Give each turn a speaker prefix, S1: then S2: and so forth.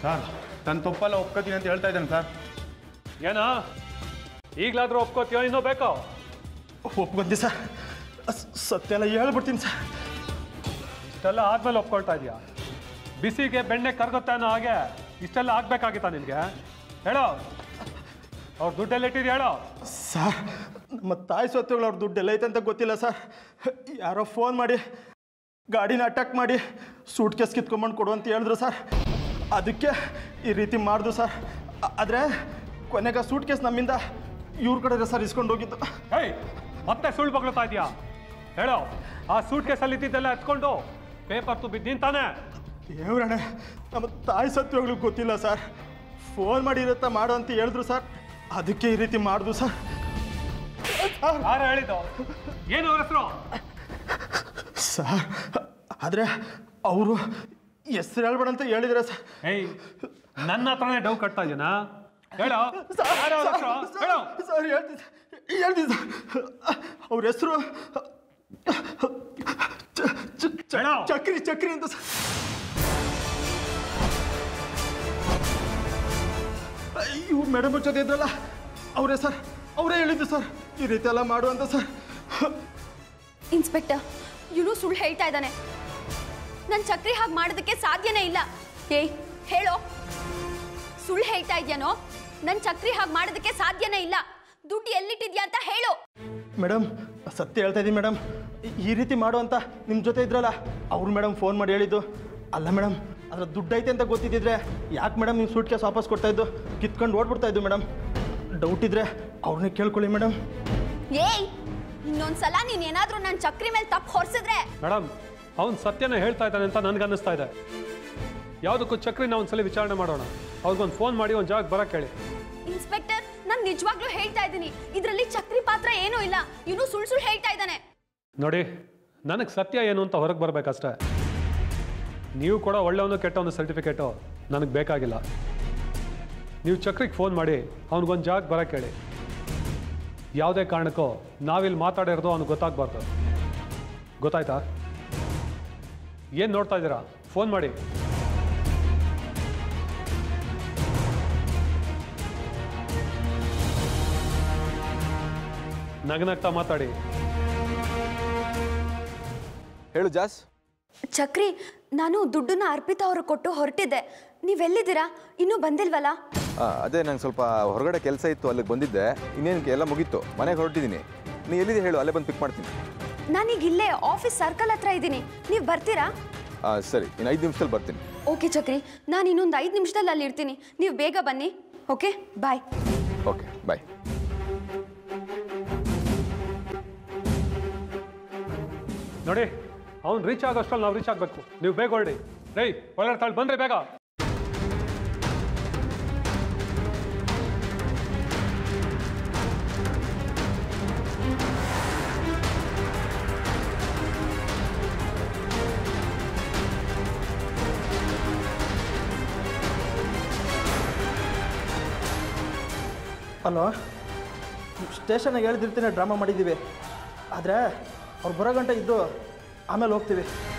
S1: Sir ನನ್ನ ತಪ್ಪಲ್ಲ ಒಪ್ಕೋತೀನಿ ಅಂತ ಹೇಳ್ತಾ ಇದ್ದಾನೆ ಸರ್
S2: ಏನಾ ಈಗಲಾದ್ರೂ ಒಪ್ಕೋತೀಯೋ ಇನ್ನೂ ಬೇಕೋ
S3: ಒಪ್ಕೊಂಡಿ ಸರ್ ಸ್- ಸತ್ಯ ಎಲ್ಲ ಹೇಳ್ಬಿಡ್ತೀನಿ ಸರ್
S2: ಇಷ್ಟೆಲ್ಲ ಆದ್ಮೇಲೆ ಒಪ್ಕೊಳ್ತಾ ಇದೀಯಾ ಬಿಸಿಗೆ ಬೆಣ್ಣೆ ಕರ್ಗುತ್ತೆ ಅನ್ನೋ ಹಾಗೆ ಇಷ್ಟೆಲ್ಲ ಆಗ್ಬೇಕಾಗಿತ್ತಾ ನಿನಗೆ ಹೇಳೋ ಅವ್ರ ದುಡ್ಡೆಲ್ಲ ಇಟ್ಟಿದ್ಯಾ ಹೇಳೋ
S3: ಸರ್ ನಮ್ಮ ತಾಯಿ ಸ್ವತ್ತುಗಳು ಅವ್ರ ದುಡ್ಡು ಎಲ್ಲ ಐತೆ ಅಂತ ಗೊತ್ತಿಲ್ಲ ಸರ್ ಯಾರೋ ಫೋನ್ ಮಾಡಿ ಗಾಡಿನ ಅಟ್ಯಾಕ್ ಮಾಡಿ ಸೂಟ್ ಕೇಸ್ ಕಿತ್ಕೊಂಬಂದು ಕೊಡು ಅಂತ ಹೇಳಿದ್ರು ಸರ್ ಅದಕ್ಕೆ ಈ ರೀತಿ ಮಾಡಿದ್ರು ಸರ್ ಆದರೆ ಕೊನೆಗೆ ಸೂಟ್ ಕೇಸ್ ನಮ್ಮಿಂದ ಇವ್ರ ಕಡೆ ಸರ್ ಇಸ್ಕೊಂಡು ಹೋಗಿದ್ದು
S2: ಹೇಯ್ ಮತ್ತೆ ಸುಳ್ಳು ಬಗ್ಲತಾ ಇದೆಯಾ ಹೇಳೋ ಆ ಸೂಟ್ ಕೇಸಲ್ಲಿ ಇದ್ದಿದ್ದೆಲ್ಲ ಎತ್ಕೊಂಡು ಪೇಪರ್ ತುಂಬಿದ್ದು ನೀನ್ ತಾನೇ
S3: ದೇವ್ರಣೆ ನಮ್ಮ ತಾಯಿ ಸತ್ಯಗಳು ಗೊತ್ತಿಲ್ಲ ಸರ್ ಫೋನ್ ಮಾಡಿ ಇರುತ್ತಾ ಮಾಡು ಅಂತ ಹೇಳಿದ್ರು ಸರ್ ಅದಕ್ಕೆ ಈ ರೀತಿ ಮಾಡಿದ್ರು ಸರ್
S2: ಯಾರು ಹೇಳಿದ್ದು ಏನು ಅವ್ರ ಹೆಸರು
S3: ಸರ್ ಆದರೆ ಅವರು ಹೆಸ್ರು ಹೇಳ್ಬೇಡ ಅಂತ ಹೇಳಿದ್ರೆ ಸರ್
S2: ಏಯ್ ನನ್ನ ಹತ್ರನೇ ಡೌ ಕಟ್ತಾ ಇದೀನಾ ಹೇಳೋ ಯಾರು ಅವ್ರ ಹೆಸರು ಹೇಳೋ
S3: ಸರ್ ಹೇಳ್ತೀನಿ ಹೇಳ್ತೀನಿ ಸರ್ ಅವ್ರ ಹೆಸರು
S2: ಹೇಳೋ.
S3: ಚಕ್ರಿ ಚಕ್ರಿ ಅಂತ ಸರ್ ಇವ್ರು ಮೇಡಮ್ ಜೊತೆ ಇದ್ರಲ್ಲ ಅವರೇ ಸರ್ ಅವರೇ ಹೇಳಿದ್ದು ಸರ್ ಈ ರೀತಿ ಎಲ್ಲ ಮಾಡು ಅಂತ ಸರ್
S4: ಇನ್ಸ್ಪೆಕ್ಟರ್ ಇವನು ಸುಳ್ಳು ಹೇಳ್ತಾ ಇದ್ದಾನೆ ನನ್ನ ಚಕ್ರಿ ಹಾಗೆ ಮಾಡೋದಕ್ಕೆ ಸಾಧ್ಯನೇ ಇಲ್ಲ ಏಯ್ ಹೇಳೋ ಸುಳ್ಳು ಹೇಳ್ತಾ ಇದೆಯಾನೋ ನನ್ನ ಚಕ್ರಿ ಹಾಗೆ ಮಾಡೋದಕ್ಕೆ ಸಾಧ್ಯನೇ ಇಲ್ಲ ದುಡ್ಡು ಎಲ್ಲಿಟ್ಟಿದ್ಯಾ ಅಂತ ಹೇಳು
S3: ಮೇಡಮ್ ಸತ್ಯ ಹೇಳ್ತಾ ಇದ್ದೀನಿ ಮೇಡಮ್ ಈ ರೀತಿ ಮಾಡು ಅಂತ ನಿಮ್ಮ ಜೊತೆ ಇದ್ರಲ್ಲ ಅವ್ರು ಮೇಡಮ್ ಫೋನ್ ಮಾಡಿ ಹೇಳಿದ್ದು ಅಲ್ಲ ಮೇಡಮ್ ಅದ್ರ ದುಡ್ಡು ಐತೆ ಅಂತ ಗೊತ್ತಿದ್ದಿದ್ರೆ ಯಾಕೆ ಮೇಡಮ್ ನೀವು ಸೂಟ್ ಕೇಸ್ ವಾಪಸ್ ಕೊಡ್ತಾ ಇದ್ದು ಕಿತ್ಕೊಂಡು ಓಡ್ಬಿಡ್ತಾ ಇದ್ದು ಮೇಡಮ್ ಡೌಟ್ ಇದ್ರೆ ಅವ್ರನ್ನೇ ಕೇಳ್ಕೊಳ್ಳಿ ಮೇಡಮ್
S4: ಏಯ್ ಇನ್ನೊಂದ್ಸಲ ನೀನ್ ಏನಾದ್ರೂ ನನ್ನ ಚಕ್ರಿ ಮೇಲೆ ತಪ್ಪು ಹೊರಿಸಿದ್ರೆ
S2: ಮೇಡಮ್ ಅವ್ನು ಸತ್ಯನ ಹೇಳ್ತಾ ಇದ್ದಾನೆ ಅಂತ ನನ್ಗೆ ಅನ್ನಿಸ್ತಾ ಇದೆ ಯಾವುದಕ್ಕೂ ಚಕ್ರಿನ ಒಂದ್ಸಲಿ ವಿಚಾರಣೆ ಮಾಡೋಣ ಅವ್ರಿಗೊಂದು ಫೋನ್ ಮಾಡಿ ಒಂದು ಜಾಗ ಬರಕ್ಕೆ ಹೇಳಿ
S4: ಇನ್ಸ್ಪೆಕ್ಟರ್ ನಾನು ನಿಜವಾಗ್ಲೂ ಹೇಳ್ತಾ ಇದ್ದೀನಿ ಇದರಲ್ಲಿ ಚಕ್ರಿ ಪಾತ್ರ ಏನೂ ಇಲ್ಲ ಇವನು ಸುಳ್ಳು ಸುಳ್ಳು ಹೇಳ್ತಾ ಇದ್ದಾನೆ
S2: ನೋಡಿ ನನಗೆ ಸತ್ಯ ಏನು ಅಂತ ಹೊರಗೆ ಬರಬೇಕಷ್ಟೇ ನೀವು ಕೂಡ ಒಳ್ಳೆಯವನು ಕೆಟ್ಟವನು ಸರ್ಟಿಫಿಕೇಟು ನನಗೆ ಬೇಕಾಗಿಲ್ಲ ನೀವು ಚಕ್ರಿಗೆ ಫೋನ್ ಮಾಡಿ ಅವ್ನಿಗೊಂದು ಜಾಗ ಬರಕ್ಕೆ ಹೇಳಿ ಯಾವುದೇ ಕಾರಣಕ್ಕೂ ನಾವಿಲ್ಲಿ ಮಾತಾಡಿರೋದು ಅವ್ನಿಗೆ ಗೊತ್ತಾಗಬಾರ್ದು ಗೊತ್ತಾಯ್ತಾ ಏನು ನೋಡ್ತಾ ಇದ್ದೀರಾ ಫೋನ್ ಮಾಡಿ ನಗನಗ್ತಾ ಮಾತಾಡಿ
S5: ಹೇಳು ಜಾಸ್
S4: ಚಕ್ರಿ ನಾನು ದುಡ್ಡನ್ನ ಅರ್ಪಿತಾ ಅವರು ಕೊಟ್ಟು ಹೊರಟಿದ್ದೆ ನೀವೆಲ್ಲಿದ್ದೀರಾ ಇನ್ನೂ ಬಂದಿಲ್ವಲ್ಲ
S5: ಆ, ಅದೇ ನಂಗೆ ಸ್ವಲ್ಪ ಹೊರಗಡೆ ಕೆಲಸ ಇತ್ತು ಅಲ್ಲಿಗೆ ಬಂದಿದ್ದೆ ಇನ್ನೇನು ಎಲ್ಲ ಮುಗೀತು ಮನೆಗೆ ಹೊರಟಿದ್ದೀನಿ ನೀ ಎಲ್ಲಿದೆ ಹೇಳು ಅಲ್ಲೇ ಬಂದು ಪಿಕ್ ಮಾಡ್ತೀನಿ
S4: ನಾನೀಗ ಇಲ್ಲೇ ಆಫೀಸ್ ಸರ್ಕಲ್ ಹತ್ರ ಇದ್ದೀನಿ ನೀವು ಬರ್ತೀರಾ
S5: ಆ, ಸರಿ ಇನ್ನು ಐದು ನಿಮಿಷದಲ್ಲಿ ಬರ್ತೀನಿ
S4: ಓಕೆ ಚಕ್ರಿ ನಾನು ಇನ್ನೊಂದು ಐದು ನಿಮಿಷದಲ್ಲಿ ಅಲ್ಲಿ ಇರ್ತೀನಿ ನೀವು ಬೇಗ ಬನ್ನಿ ಓಕೆ ಬಾಯ್
S5: ಓಕೆ ಬಾಯ್
S2: ನೋಡಿ ಅವ್ನು ರೀಚ್ ಆಗೋಷ್ಟ್ರಲ್ಲಿ ನಾವು ರೀಚ್ ಆಗಬೇಕು ನೀವು ಬೇಗ ಹೊರಡಿ ರೈ ಒಳ್ಳೆ ತಾಳು ಬಂದ್ರೆ ಬೇಗ
S3: ಅಲ್ವಾ ಸ್ಟೇಷನ್ಗೆ ಹೇಳ್ದಿರ್ತೀನಿ ಡ್ರಾಮಾ ಮಾಡಿದ್ದೀವಿ ಆದರೆ ಅವ್ರು ಬರೋ ಗಂಟೆ ಇದ್ದು ಆಮೇಲೆ ಹೋಗ್ತೀವಿ